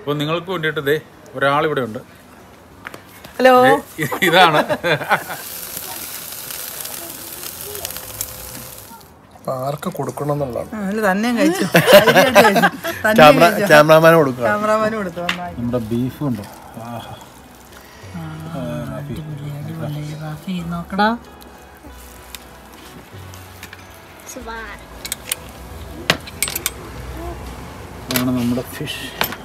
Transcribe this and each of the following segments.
അപ്പോൾ നിങ്ങൾക്ക് വേണ്ടിയിട്ട് ദേ ഒരാളിവിടെ ഉണ്ട് ഹലോ ദേ, ഇതാണ് അപ്പൊ ആർക്ക് കൊടുക്കണം എന്നുള്ളതാണ് അല്ല തന്നെ കഴിച്ചു ധൈര്യമായിട്ട് കഴിച്ചു. തന്നെ ക്യാമറ കഴിച്ചു. ക്യാമറാമാന് കൊടുക്കുക ക്യാമറാമാന് കൊടുത്തു നന്നായി നമ്മുടെ ബീഫ് ഉണ്ടോ ആഹാ നോക്കടാ ഇതാണ് നമ്മുടെ ഫിഷ്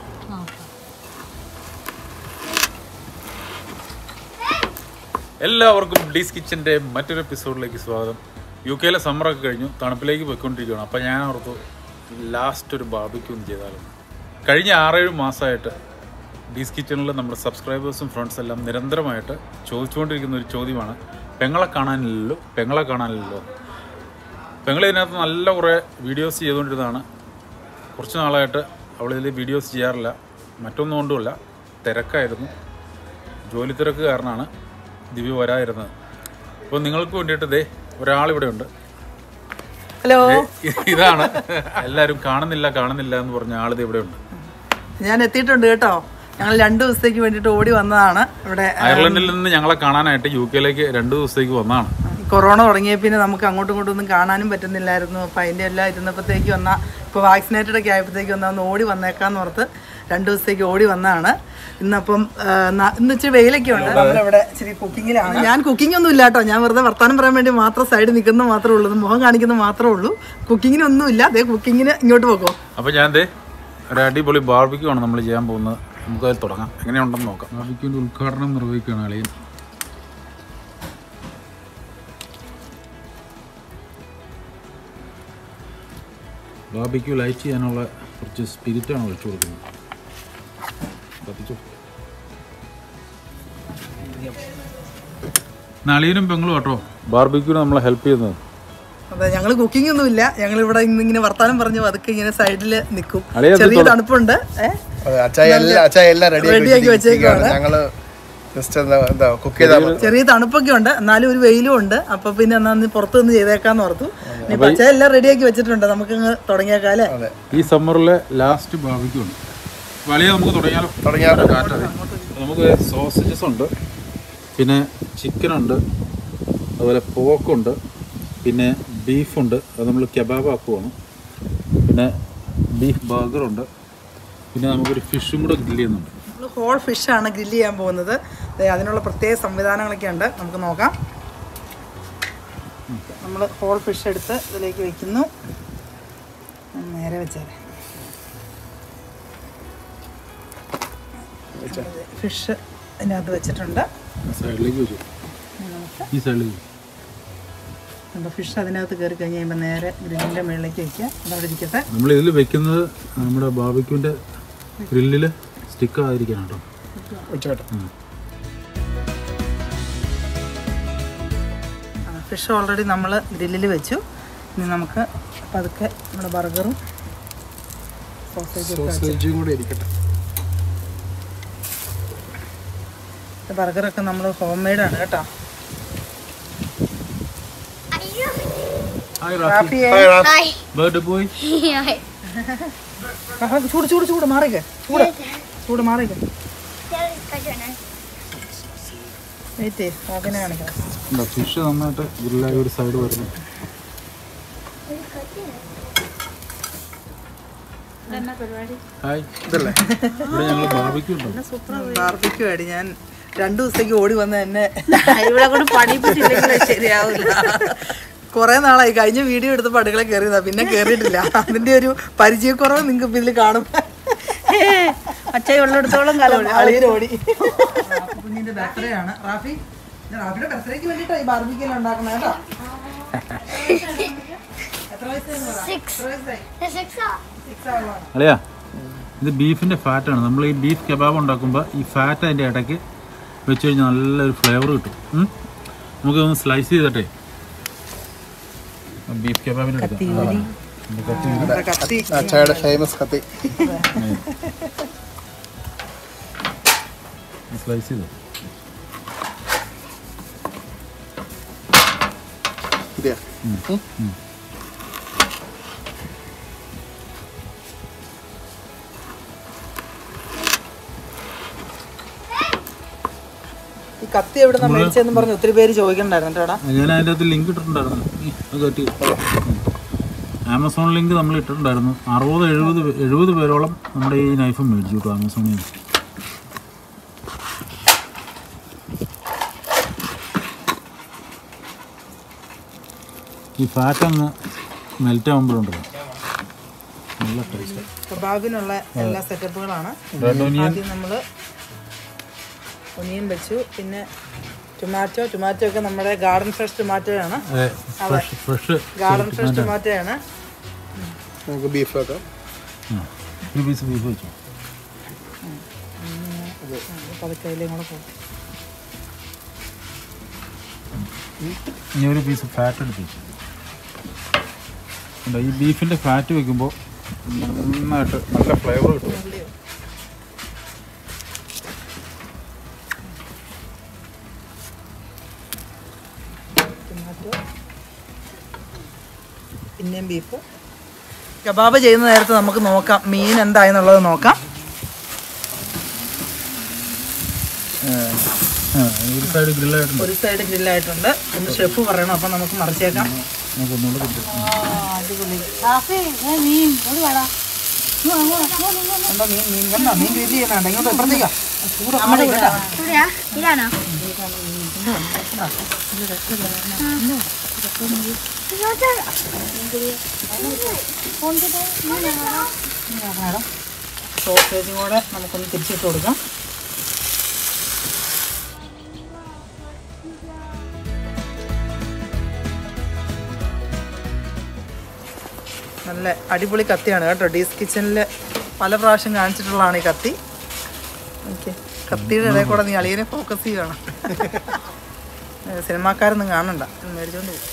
എല്ലാവർക്കും ഡീസ് കിച്ചൻ്റെ മറ്റൊരു എപ്പിസോഡിലേക്ക് സ്വാഗതം യു കെയിലെ സമ്മറൊക്കെ കഴിഞ്ഞു തണുപ്പിലേക്ക് പോയിക്കൊണ്ടിരിക്കുകയാണ് അപ്പോൾ ഞാൻ ഓർത്തു ലാസ്റ്റ് ഒരു ബാബിക്യൂം ചെയ്താലും കഴിഞ്ഞ ആറേഴ് മാസമായിട്ട് ഡീസ് കിച്ചണിൽ നമ്മുടെ സബ്സ്ക്രൈബേഴ്സും ഫ്രണ്ട്സ് എല്ലാം നിരന്തരമായിട്ട് ചോദിച്ചുകൊണ്ടിരിക്കുന്ന ഒരു ചോദ്യമാണ് പെങ്ങളെ കാണാനില്ലല്ലോ പെങ്ങളെ കാണാനില്ലല്ലോ പെങ്ങൾ ഇതിനകത്ത് നല്ല കുറേ വീഡിയോസ് ചെയ്തുകൊണ്ടിരുന്നതാണ് കുറച്ച് നാളായിട്ട് അവൾ ഇതിൽ വീഡിയോസ് ചെയ്യാറില്ല മറ്റൊന്നും കൊണ്ടുമല്ല തിരക്കായിരുന്നു ജോലി തിരക്ക് കാരണമാണ് ദിവ്യ വരാതിരുന്നത് അപ്പോൾ നിങ്ങൾക്ക് വേണ്ടിയിട്ട് ദേ ഒരാളിവിടെ ഉണ്ട് ഹലോ ഇതാണ് എല്ലാവരും കാണുന്നില്ല കാണുന്നില്ല എന്ന് പറഞ്ഞ ആളിത് ഇവിടെ ഉണ്ട് ഞാൻ എത്തിയിട്ടുണ്ട് കേട്ടോ ഞങ്ങൾ രണ്ടു ദിവസത്തേക്ക് വേണ്ടിയിട്ട് ഓടി വന്നതാണ് ഇവിടെ അയർലൻഡിൽ നിന്ന് ഞങ്ങളെ കാണാനായിട്ട് യു കെയിലേക്ക് രണ്ട് ദിവസത്തേക്ക് വന്നതാണ് കൊറോണ തുടങ്ങിയ പിന്നെ നമുക്ക് അങ്ങോട്ടും ഇങ്ങോട്ടും ഒന്നും കാണാനും പറ്റുന്നില്ലായിരുന്നു അപ്പം അതിൻ്റെ എല്ലാം ഇരുന്നപ്പോഴത്തേക്ക് വന്ന ഇപ്പോൾ വാക്സിനേറ്റഡ് ഒക്കെ ആയപ്പോഴത്തേക്ക് വന്നാൽ ഒന്ന് ഓടി വന്നേക്കാന്ന് ഓർത്ത് രണ്ട് ദിവസത്തേക്ക് ഓടി വന്നതാണ് ഇന്നപ്പം ആ, ന- ഇന്ന് ഇച്ചിരി വെയിലൊക്കെ ഉണ്ട് നമ്മളിവിടെ ഇച്ചിരി കുക്കിങ്ങിലാണ് ഞാൻ കുക്കിംഗ് ഒന്നും ഇല്ല കേട്ടോ ഞാൻ വെറുതെ വർത്താനം പറയാൻ വേണ്ടി മാത്രം സൈഡിൽ നിൽക്കുന്നത് മാത്രമേ ഉള്ളൂ മുഖം കാണിക്കുന്നത് മാത്രമേ ഉള്ളൂ കുക്കിങ്ങിനൊന്നും ഇല്ല അതേ കുക്കിങ്ങിന് ഇങ്ങോട്ട് പോക്കോ അപ്പോൾ ഞാൻ ദേ ഒരു അടിപൊളി ബാർബിക്യൂ ആണ് നമ്മൾ ചെയ്യാൻ പോകുന്നത് നമുക്ക് അതിൽ തുടങ്ങാം എങ്ങനെയുണ്ടെന്ന് നോക്കാം ബാർബിക്യൂവിൻ്റെ ഉദ്ഘാടനം നിർവഹിക്കുകയാണ് അളിയൻ ബാർബിക്യൂ ലൈറ്റ് ചെയ്യാനുള്ള കുറച്ച് സ്പിരിറ്റാണ് ഒഴിച്ചു കൊടുക്കുന്നത് കത്തിച്ചു നളിയനും പെങ്ങളും കേട്ടോ ബാർബിക്യൂന് നമ്മളെ ഹെൽപ്പ് ചെയ്യുന്നത് അതെ ഞങ്ങൾ കുക്കിംഗ് ഒന്നും ഇല്ല ഞങ്ങൾ ഇവിടെ ഇങ്ങനെ വർത്താനം പറഞ്ഞ് പതുക്കെ ഇങ്ങനെ സൈഡിൽ നിൽക്കും അളിയ അത് ചെറിയ തണുപ്പുണ്ട് ഏഹ് അതെ അച്ചായ എല്ലാം അച്ചായ എല്ലാം റെഡി റെഡിയാക്കി വെച്ചേക്കുവാണ്. ഞങ്ങള് ജസ്റ്റ് എന്താ എന്താ കുക്ക് ചെയ്താൽ മതി ചെറിയ തണുപ്പൊക്കെ ഉണ്ട് എന്നാലും ഒരു വെയിലും ഉണ്ട് അപ്പൊ പിന്നെ എന്നാ നീ പുറത്ത് നിന്ന് ചെയ്തേക്കാന്ന് ഓർത്തു നീ പച്ച എല്ലാം റെഡിയാക്കി വെച്ചിട്ടുണ്ട് നമുക്ക് അങ്ങ് തുടങ്ങിയേക്കാലേ അതെ ഈ സമ്മറിലെ ലാസ്റ്റ് ബാർബിക്യൂ ഉണ്ട് വലിയ നമുക്ക് തുടങ്ങിയാലോ തുടങ്ങിയാലോ? കാറ്റത് നമുക്ക് സോസേജസ് ഉണ്ട് പിന്നെ ചിക്കൻ ഉണ്ട് അതുപോലെ പോക്കുണ്ട് പിന്നെ ബീഫുണ്ട് അത് നമ്മൾ കബാബ് ആക്കുവാണ് പിന്നെ ബീഫ് ബർഗറുണ്ട് പിന്നെ നമുക്കൊരു ഫിഷും കൂടെ ഗ്രില്ല് ചെയ്യുന്നുണ്ട് നമ്മൾ ഹോൾ ഫിഷാണ് ഗ്രില്ല് ചെയ്യാൻ പോകുന്നത് ദേ അതിനുള്ള പ്രത്യേക സംവിധാനങ്ങളൊക്കെ ഉണ്ട് നമുക്ക് നോക്കാം നമ്മൾ ഹോൾ ഫിഷ് എടുത്ത് ഇതിലേക്ക് വെക്കുന്നു ഒന്ന് നേരെ വെച്ചേരെ ഫിഷ് ഇതിനകത്ത് വെച്ചിട്ടുണ്ട് സൈഡിലേക്ക് വെച്ചു ഈ സൈഡിലേക്ക് നമ്മുടെ ഫിഷ് അതിനകത്ത് കയറി കഴിഞ്ഞ് കഴിയുമ്പോൾ നേരെ ഗ്രില്ലിൻ്റെ മുകളിലേക്ക് വയ്ക്കുക അതവിടെ ഇരിക്കട്ടെ നമ്മൾ ഇതിൽ വെക്കുന്നത് നമ്മുടെ ബാർബിക്യൂൻ്റെ ഗ്രില്ലിൽ സ്റ്റിക്ക് ആയിരിക്കണം കേട്ടോ ഉച്ചക്കട്ടെ ഫിഷ് ഓൾറെഡി നമ്മൾ ഗ്രില്ലിൽ വെച്ചു ഇനി നമുക്ക് പതുക്കെ നമ്മുടെ ബർഗറും സോസേജും ഒക്കെ സോസേജും കൂടെ ഇരിക്കട്ടെ വെച്ച് ബർഗറൊക്കെ നമ്മൾ ഹോം മെയ്ഡാണ് കേട്ടോ ഹായ് റാഫിയെ ബർത്ത്ഡേ ബോയ് ആഹാ, ചൂട് ചൂട് ചൂട് മാറിക്കേ ചൂട് ചൂട് മാറിക്കേ വെയിറ്റ് ചെയ്യ് റാഫിനെ കാണിക്കാം ഫിഷ് നന്നായിട്ട് ഗ്രില്ലായി ഒരു സൈഡ് വരുന്നു ഹായ് ഇതല്ലേ ഇവിടെ ഞങ്ങൾ ബാർബിക്യൂ ഉണ്ടോ ബാർബിക്ക് വേണ്ടി ഞാൻ രണ്ടു ദിവസത്തേക്ക് ഓടി വന്ന് എന്നെ ഇവിടെ കൊണ്ട് പഠിപ്പിച്ചില്ലെങ്കിൽ ശരിയാവില്ല കുറെ നാളായി കഴിഞ്ഞ വീഡിയോ എടുത്തപ്പോൾ അടുക്കള കയറിയതാ പിന്നെ കയറിയിട്ടില്ല അതിന്റെ ഒരു പരിചയക്കുറവ് നിങ്ങൾക്ക് ഇതിൽ കാണും അച്ഛൻ ഉള്ളിടത്തോളം കാലം അളിയൻ ഓടി കുഞ്ഞിന്റെ ബർത്ത്ഡേ ആണ് റാഫി ഇത് റാഫിയുടെ ബർത്ത്ഡേക്ക് വേണ്ടിട്ടാ ഈ ബാർബിക്കൽ ഉണ്ടാക്കുന്നത് കേട്ടോ എത്ര വയസ്സായിരുന്നു പറ? എത്ര വയസ്സായി? Six ആവുകയാണ്. അല്ലയാ ഇത് ബീഫിൻ്റെ ഫാറ്റാണ് നമ്മൾ ഈ ബീഫ് കബാബ് ഉണ്ടാക്കുമ്പോൾ ഈ ഫാറ്റ് അതിൻ്റെ ഇടയ്ക്ക് വെച്ച് കഴിഞ്ഞാൽ നല്ലൊരു ഫ്ലേവർ കിട്ടും ഉം. നമുക്കൊന്ന് സ്ലൈസ് ചെയ്തിട്ടെ ബീഫ് കബാബിൻ്റെ എടുക്കാം ആ, നമുക്ക് കത്തി വീഴും. ഇവിടെ കത്തി അച്ചായയുടെ ഫേമസ് കത്തി സ്ലൈസ് ചെയ്തു ഇതെയാ? ഈ കത്തി എവിടെ നിന്ന് മേടിച്ചെന്ന് പറഞ്ഞ് ഒത്തിരി പേര് ചോദിക്കണ്ടായിരുന്നു കേട്ടോടാ ഞാൻ അതിൻ്റെ അകത്ത് ലിങ്ക് ഇട്ടിട്ടുണ്ടായിരുന്നു ഈ, അത് കട്ടി ആമസോൺ ലിങ്ക് നമ്മൾ ഇട്ടിട്ടുണ്ടായിരുന്നു അറുപത് എഴുപത് പേ- എഴുപത് പേരോളം നമ്മുടെ ഈ നൈഫ് മേടിച്ചു കേട്ടോ ആമസോണിൽ നിന്ന് ഈ ഫാറ്റ് അങ്ങ് മെൽറ്റ് ആകുമ്പോഴുണ്ടല്ലോ നല്ല ടേസ്റ്റ് കബാബിനുള്ള എല്ലാ സെറ്റപ്പുകളാണ് റെഡ് ഓനിയൻ ആദ്യം നമ്മൾ ഒനിയൻ വെച്ചു പിന്നെ ടൊമാറ്റോ ടൊമാറ്റോ ഒക്കെ നമ്മുടെ ഗാർഡൻ ഫ്രഷ് ടൊമാറ്റോയാണ് ഫ്രഷ് ഫ്രഷ് ഗാർഡൻ ഫ്രഷ് ടൊമാറ്റോയാണ് നമുക്ക് ബീഫ് വെക്കാം ഒരു പീസ് ബീഫ് വെച്ചു പതുക്കെ അതിലേയും കൂടെ പോകും ഇനി ഒരു പീസ് ഫാറ്റ് എടുത്ത് വെച്ചു കണ്ടോ, ഈ ബീഫിൻ്റെ ഫാറ്റ് വെക്കുമ്പോൾ നന്നായിട്ട് നല്ല ഫ്ലേവർ കിട്ടും ടൊമാറ്റോ പിന്നെയും ബീഫ് കബാബ് ചെയ്യുന്ന നേരത്ത് നമുക്ക് നോക്കാം മീൻ എന്തായെന്നുള്ളത് നോക്കാം ആ, ഒരു സൈഡ് ഗ്രില്ലായിട്ടുണ്ട് ഒരു സൈഡ് ഗ്രില്ലായിട്ടുണ്ട് ഒന്ന് ഷെഫ് പറയണം അപ്പം നമുക്ക് മറിച്ചേക്കാം നമുക്ക് ഒന്നുകൂടെ കിട്ടും കണ്ടോ മീൻ മീൻ കണ്ടോ മീൻ ഗ്രില്ല് ചെയ്യുന്നുണ്ട് ഇങ്ങോട്ട് ഇപ്പുറത്തേക്കാ ചൂട് നമ്മുടെ കേട്ടോ ഇതാണോ മാഡം സോസേജും കൂടെ നമുക്കൊന്ന് തിരിച്ചിട്ട് കൊടുക്കാം നല്ല അടിപൊളി കത്തിയാണ് കേട്ടോ ഡീസ് കിച്ചണിൽ പല പ്രാവശ്യം കാണിച്ചിട്ടുള്ളതാണ് ഈ കത്തി ഓക്കെ കത്തിയുടെ ഇടയിൽ കൂടെ നീ അളിയനെ ഫോക്കസ് ചെയ്യുകയാണ് സിനിമാക്കാരൊന്നും കാണണ്ട മേടിച്ചോണ്ട് പോകും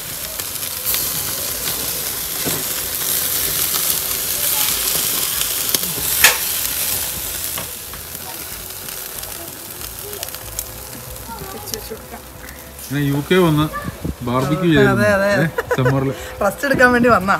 പിന്നെ യു കെ വന്ന് ബാർബിക്യൂ അതെ, അതെ. ചെയ്തു സമ്മറിൽ റെസ്റ്റ് എടുക്കാൻ വേണ്ടി വന്നാ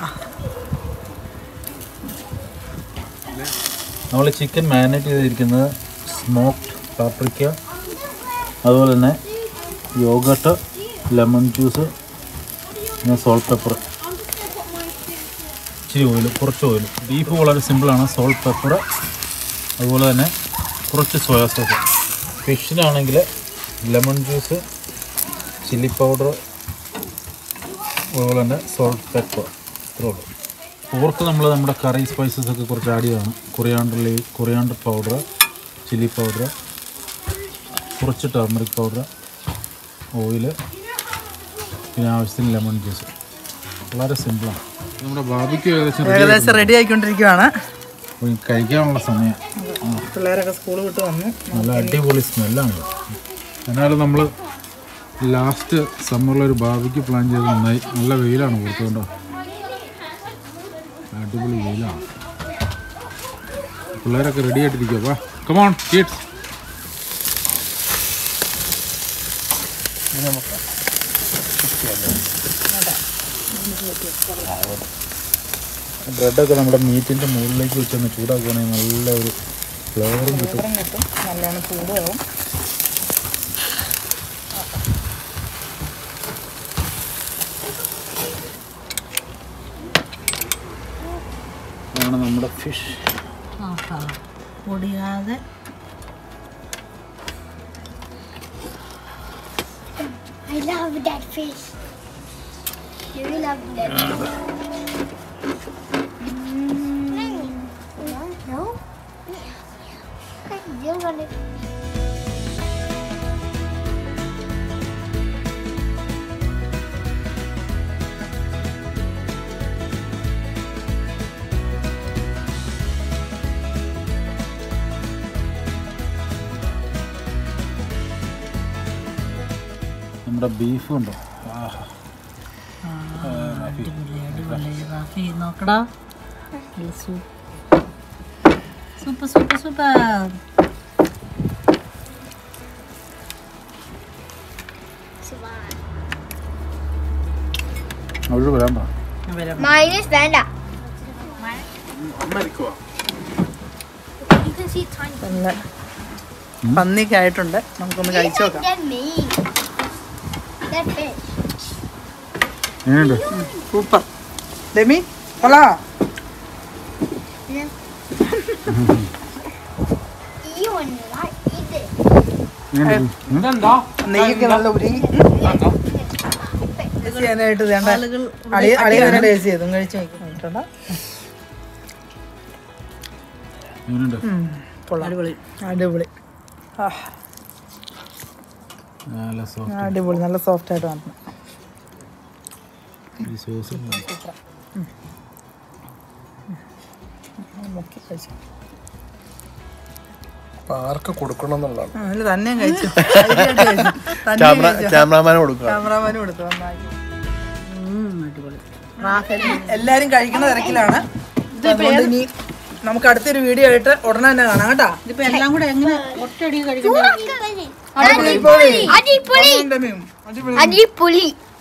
നമ്മൾ ചിക്കൻ മാരിനേറ്റ് ചെയ്തിരിക്കുന്നത് സ്മോക്ഡ് പാപ്രിക്ക അതുപോലെ തന്നെ യോഗട്ട് ലെമൺ ജ്യൂസ് പിന്നെ സോൾട്ട് പെപ്പർ ഇച്ചിരി ഓയിൽ കുറച്ച് ഓയിൽ ബീഫ് വളരെ സിമ്പിളാണ് സോൾട്ട് പെപ്പർ അതുപോലെ തന്നെ കുറച്ച് സോയാ സോസ് ഫിഷിനാണെങ്കിൽ ലെമൺ ജ്യൂസ് ചില്ലി പൗഡർ അതുപോലെ തന്നെ സോൾട്ട് പെപ്പർ ഇത്രേ ഉള്ളൂ പോർക്ക് നമ്മൾ നമ്മുടെ കറി സ്പൈസസ് ഒക്കെ കുറച്ച് ആഡ് ചെയ്തതാണ് coriander leave coriander powder chilli powder കുറച്ച് ടർമറിക് പൗഡർ ഓയില് പിന്നെ ആവശ്യത്തിന് ലെമൺ ജ്യൂസ് വളരെ സിമ്പിളാണ് നമ്മുടെ ബാബിക്ക് ഏകദേശം ready ഏകദേശം റെഡി ആയിക്കൊണ്ടിരിക്കുവാണ് അപ്പോൾ ഇനി കഴിക്കാനുള്ള സമയം പിള്ളേരൊക്കെ സ്കൂൾ വിട്ട് വന്നു നല്ല അടിപൊളി സ്മെല്ലാണ് എന്നാലും നമ്മൾ ലാസ്റ്റ് സമ്മറിൽ ഒരു ബാബിക്ക് പ്ലാൻ ചെയ്ത് നന്നായി നല്ല വെയിലാണ് പുറത്തുകൊണ്ടോ അടിപൊളി വെയിലാണ് പിള്ളേരൊക്കെ റെഡി ആയിട്ടിരിക്കുക വാ കമോൺ കിഡ്സ് ബ്രെഡൊക്കെ നമ്മുടെ മീറ്റിൻ്റെ മുകളിലേക്ക് വെച്ചൊന്ന് ചൂടാക്കുകയാണെങ്കിൽ നല്ല ഒരു ഫ്ലേവറും കിട്ടും ഇത്രയും കിട്ടും നല്ലോണം ചൂടാവും ആണ് നമ്മുടെ ഫിഷ് ആഹാ പൊടിയാതെ I love that fish. You love that fish. Mm. No, no. You want it. നമ്മുടെ ബീഫ് ഉണ്ടോ ആഹാ അടിപൊളി അടിപൊളി റാഫി നോക്കടാ നല്ല സൂപ്പ് സൂപ്പർ സൂപ്പർ സൂപ്പർ അവിടെ വരാൻ പറ Mine is Vanda. You can see tiny. നല്ല പന്നിയൊക്കെ ആയിട്ടുണ്ട് നമുക്കൊന്ന് കഴിച്ചു നോക്കാം That mean. That fish. എങ്ങനെയുണ്ട് സൂപ്പർ ഡെമി കൊള്ളാ You and I eat it. എങ്ങനെയുണ്ട് ഉം? നെയ്യൊക്കെ നല്ല ഉരുങ്ങി ടേസ്റ്റ് ചെയ്യാനായിട്ട് വേണ്ട അളി അളി തന്നെ ടേസ്റ്റ് ചെയ്തു കഴിച്ചു നോക്കിയിട്ടുണ്ടോ എങ്ങനെയുണ്ട് അടിപൊളി അടിപൊളി ആ, നല്ല സോഫ്റ്റ് അടിപൊളി നല്ല സോഫ്റ്റ് ആയിട്ട് വന്നു ഈ സോസ് മുക്കി കഴിച്ചു അപ്പൊ ആർക്ക് കൊടുക്കണം എന്നുള്ളതാണ് ആ, അതില് തന്നെ കഴിച്ചു ധൈര്യമായിട്ട് കഴിച്ചു. തന്നെ ക്യാമറ കഴിച്ചു. ക്യാമറാമാന് കൊടുക്കുക ക്യാമറാമാനും എടുത്തു നന്നായി എല്ലാരും കഴിക്കുന്ന തിരക്കിലാണ് അതുകൊണ്ട് ഇനി നമുക്ക് അടുത്തൊരു വീഡിയോ ആയിട്ട് ഉടനെ തന്നെ കാണാം കേട്ടാ ഇതിപ്പോ എല്ലാം കൂടെ എങ്ങനെ ഒറ്റയടി കഴിക്കുന്നത് Adipoli. Adipoli. ഡെമിയും, അടിപൊളി Adipoli.